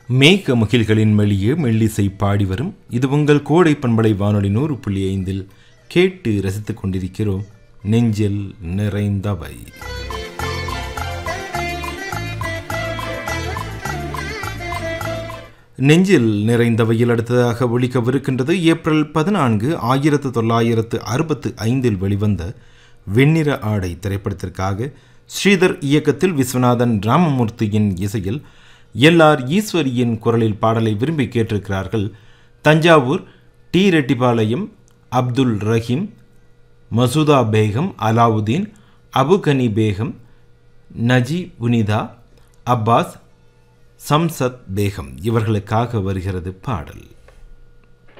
மேக முகில்களின் மெளிய மெல்லிசை பாடி வரும் இது உங்கள் கோடை பண்பலை வானொலி நூறு புள்ளி ஐந்தில் கேட்டு ரசித்துக் கொண்டிருக்கிறோம் நெஞ்சில் நிறைந்தவை நெஞ்சில் நிறைந்தவையில் அடுத்ததாக ஒழிக்கவிருக்கின்றது ஏப்ரல் பதினான்கு ஆயிரத்து தொள்ளாயிரத்து அறுபத்து ஐந்தில் வெளிவந்த வெண்ணிற ஆடை திரைப்படத்திற்காக ஸ்ரீதர் இயக்கத்தில் விஸ்வநாதன் ராமமூர்த்தியின் இசையில் எல்ஆர் ஈஸ்வரியின் குரலில் பாடலை விரும்பி கேட்டிருக்கிறார்கள் தஞ்சாவூர் டி ரெட்டிபாளையம் அப்துல் ரஹீம் மசூதா பேகம் அலாவுதீன் அபுகனி பேகம் நஜி புனிதா அப்பாஸ் சம்சத் பேகம் இவர்களுக்காக வருகிறது பாடல்